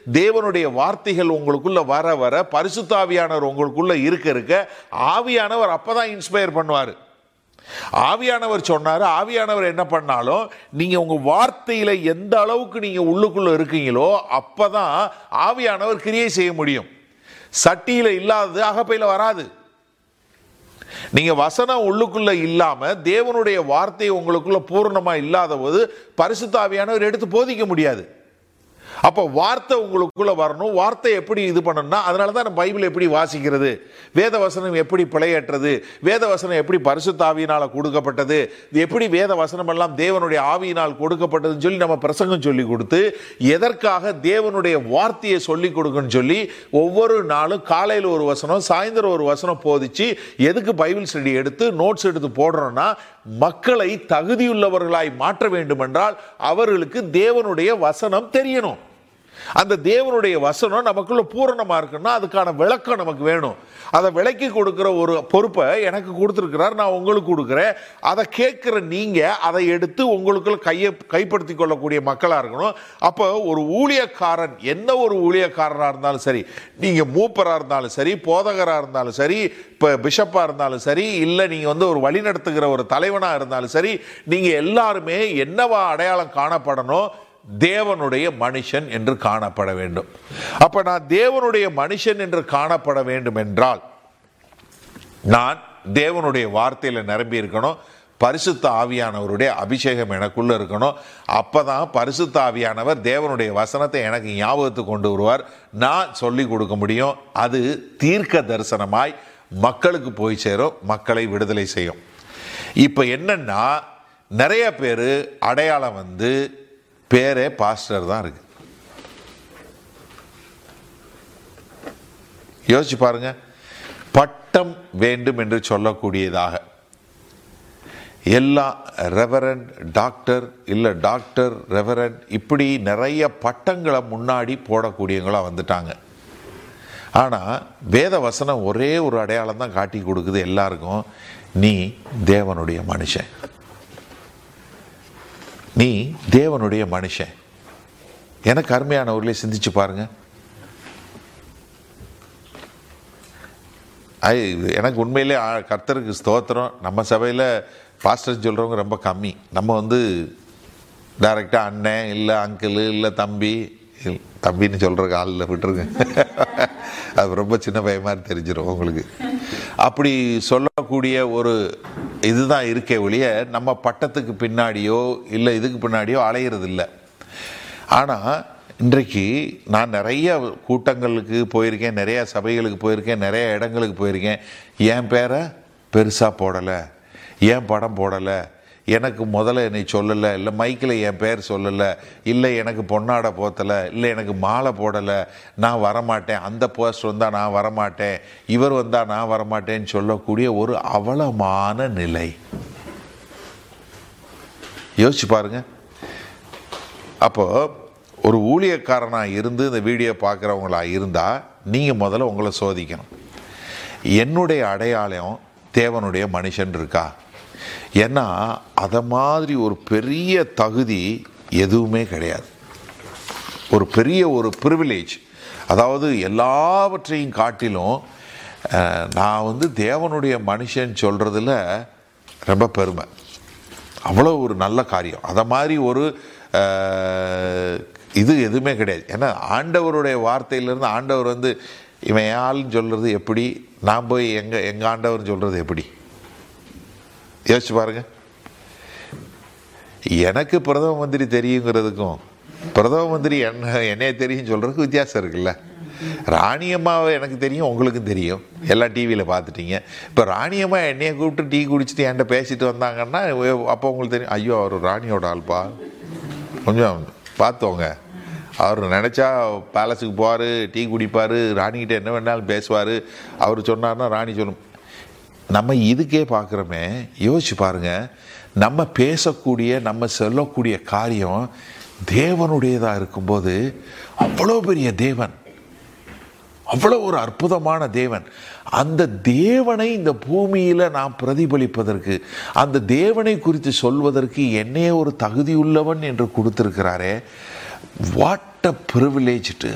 தேவனுடைய வார்த்தைகள் உங்களுக்குள்ள வர வர பரிசுத்தாவியானவர் உங்களுக்குள்ள இருக்க இருக்க ஆவியானவர் அப்பதான் இன்ஸ்பயர் பண்ணுவார் ஆவியானவர் சொன்னாரு ஆவியானவர் என்ன பண்ணாலும் நீங்க உங்க வார்த்தையில எந்த அளவுக்கு நீங்க உள்ளுக்குள்ள இருக்கீங்களோ அப்பதான் ஆவியானவர் கிரியை செய்ய முடியும் சட்டியில இல்லாதது அகப்பையில வராது நீங்க வசனம் உள்ளுக்குள்ள இல்லாம தேவனுடைய வார்த்தை உங்களுக்குள்ள பூரணமா இல்லாத போது பரிசுத்தாவியானவர் எடுத்து போதிக்க முடியாது அப்போ வார்த்தை உங்களுக்குள்ள வரணும் வார்த்தை எப்படி இது பண்ணணும்னா அதனால தான் நம்ம பைபிள் எப்படி வாசிக்கிறது வேத வசனம் எப்படி பிழையற்றது வேத வசனம் எப்படி பரிசுத்தாவியினால கொடுக்கப்பட்டது இது எப்படி வேத வசனம் எல்லாம் தேவனுடைய ஆவியினால் கொடுக்கப்பட்டதுன்னு சொல்லி நம்ம பிரசங்கம் சொல்லி கொடுத்து எதற்காக தேவனுடைய வார்த்தையை சொல்லி கொடுக்கணும்னு சொல்லி ஒவ்வொரு நாளும் காலையில் ஒரு வசனம் சாயந்தரம் ஒரு வசனம் போதிச்சு எதுக்கு பைபிள் ஸ்டடி எடுத்து நோட்ஸ் எடுத்து போடுறோம்னா மக்களை தகுதியுள்ளவர்களாய் மாற்ற வேண்டும் என்றால் அவர்களுக்கு தேவனுடைய வசனம் தெரியணும் அந்த தேவனுடைய வசனம் நமக்குள்ள பூரணமா இருக்குன்னா அதுக்கான விளக்கம் நமக்கு வேணும் அதை விளக்கி கொடுக்கிற ஒரு பொறுப்பை எனக்கு கொடுத்துருக்கிறார் நான் உங்களுக்கு கொடுக்குறேன் அதை கேட்குற நீங்க அதை எடுத்து உங்களுக்குள்ள கையை கைப்படுத்தி கொள்ளக்கூடிய மக்களா இருக்கணும் அப்போ ஒரு ஊழியக்காரன் என்ன ஒரு ஊழியக்காரராக இருந்தாலும் சரி நீங்க மூப்பராக இருந்தாலும் சரி போதகராக இருந்தாலும் சரி இப்போ பிஷப்பாக இருந்தாலும் சரி இல்லை நீங்கள் வந்து ஒரு வழி நடத்துகிற ஒரு தலைவனாக இருந்தாலும் சரி நீங்கள் எல்லாருமே என்னவா அடையாளம் காணப்படணும் தேவனுடைய மனுஷன் என்று காணப்பட வேண்டும் அப்ப நான் தேவனுடைய மனுஷன் என்று காணப்பட வேண்டும் என்றால் நான் தேவனுடைய வார்த்தையில நிரம்பி இருக்கணும் பரிசுத்த ஆவியானவருடைய அபிஷேகம் எனக்குள்ள இருக்கணும் அப்பதான் பரிசுத்த ஆவியானவர் தேவனுடைய வசனத்தை எனக்கு ஞாபகத்துக்கு கொண்டு வருவார் நான் சொல்லி கொடுக்க முடியும் அது தீர்க்க தரிசனமாய் மக்களுக்கு போய் சேரும் மக்களை விடுதலை செய்யும் இப்போ என்னன்னா நிறைய பேர் அடையாளம் வந்து பேரே பாஸ்டர் தான் இருக்கு யோசிச்சு பாருங்க பட்டம் வேண்டும் என்று சொல்லக்கூடியதாக எல்லா ரெவரண்ட் டாக்டர் இல்லை டாக்டர் ரெவரண்ட் இப்படி நிறைய பட்டங்களை முன்னாடி போடக்கூடியவங்களா வந்துட்டாங்க ஆனால் வேத வசனம் ஒரே ஒரு அடையாளம் தான் காட்டி கொடுக்குது எல்லாருக்கும் நீ தேவனுடைய மனுஷன் நீ தேவனுடைய மனுஷன் எனக்கு அருமையானவர்களே சிந்திச்சு பாருங்க ஐ எனக்கு உண்மையிலே ஆ- கர்த்தருக்கு ஸ்தோத்திரம் நம்ம சபையில் பாஸ்டர் சொல்கிறவங்க ரொம்ப கம்மி நம்ம வந்து டைரெக்டாக அண்ணன் இல்லை அங்கிள் இல்லை தம்பி இல்ல, தம்பின்னு சொல்கிறக்கு ஆள் இல்லை விட்டுருங்க அது ரொம்ப சின்ன பையன் மாதிரி தெரிஞ்சிடும் உங்களுக்கு அப்படி சொல்லக்கூடிய ஒரு இதுதான் இருக்கே ஒழிய நம்ம பட்டத்துக்கு பின்னாடியோ இல்லை இதுக்கு பின்னாடியோ அலையிறது இல்லை ஆனால் இன்றைக்கு நான் நிறைய கூட்டங்களுக்கு போயிருக்கேன் நிறைய சபைகளுக்கு போயிருக்கேன் நிறைய இடங்களுக்கு போயிருக்கேன் என் பேரை பெருசாக போடலை ஏன் படம் போடலை எனக்கு முதல்ல என்னை சொல்லலை இல்லை மைக்கில் என் பேர் சொல்லலை இல்லை எனக்கு பொன்னாடை போத்தலை இல்லை எனக்கு மாலை போடலை நான் வரமாட்டேன் அந்த போஸ்ட் வந்தால் நான் வரமாட்டேன் இவர் வந்தால் நான் வரமாட்டேன்னு சொல்லக்கூடிய ஒரு அவலமான நிலை யோசிச்சு பாருங்க அப்போ ஒரு ஊழியக்காரனாக இருந்து இந்த வீடியோ பார்க்குறவங்களா இருந்தால் நீங்கள் முதல்ல உங்களை சோதிக்கணும் என்னுடைய அடையாளம் தேவனுடைய மனுஷன் இருக்கா ஏன்னா அதை மாதிரி ஒரு பெரிய தகுதி எதுவுமே கிடையாது ஒரு பெரிய ஒரு ப்ரிவிலேஜ் அதாவது எல்லாவற்றையும் காட்டிலும் அஹ், நான் வந்து தேவனுடைய மனுஷன் சொல்கிறதுல ரொம்ப பெருமை அவ்வளோ ஒரு நல்ல காரியம் அதை மாதிரி ஒரு அஹ், இது எதுவுமே கிடையாது ஏன்னா ஆண்டவருடைய வார்த்தையிலேருந்து ஆண்டவர் வந்து இவன் என் ஆளுன்னு சொல்கிறது எப்படி நான் போய் எங்கள் எங்கள் ஆண்டவர்னு சொல்கிறது எப்படி யோசிச்சு பாருங்க எனக்கு பிரதம மந்திரி தெரியுங்கிறதுக்கும் பிரதம மந்திரி என்ன என்னைய தெரியும் சொல்கிறதுக்கு வித்தியாசம் இருக்குல்ல ராணியம்மாவை எனக்கு தெரியும் உங்களுக்கும் தெரியும் எல்லாம் டிவியில் பார்த்துட்டீங்க இப்போ ராணியம்மா என்னைய கூப்பிட்டு டீ குடிச்சிட்டு என்கிட்ட பேசிட்டு வந்தாங்கன்னா அப்போ உங்களுக்கு தெரியும் ஐயோ அவர் ராணியோட ஆள்பா கொஞ்சம் பார்த்தோங்க அவர் நினச்சா பேலஸுக்கு போவார் டீ குடிப்பார் ராணிகிட்ட என்ன வேணாலும் பேசுவார் அவர் சொன்னார்னா ராணி சொல்லும் நம்ம இதுக்கே பார்க்குறோமே யோசிச்சு பாருங்க நம்ம பேசக்கூடிய நம்ம சொல்லக்கூடிய காரியம் தேவனுடையதாக இருக்கும்போது அவ்வளோ பெரிய தேவன் அவ்வளோ ஒரு அற்புதமான தேவன் அந்த தேவனை இந்த பூமியில் நாம் பிரதிபலிப்பதற்கு அந்த தேவனை குறித்து சொல்வதற்கு என்னையே ஒரு தகுதியுள்ளவன் என்று கொடுத்திருக்கிறாரே வாட் அ ப்ரிவிலேஜ்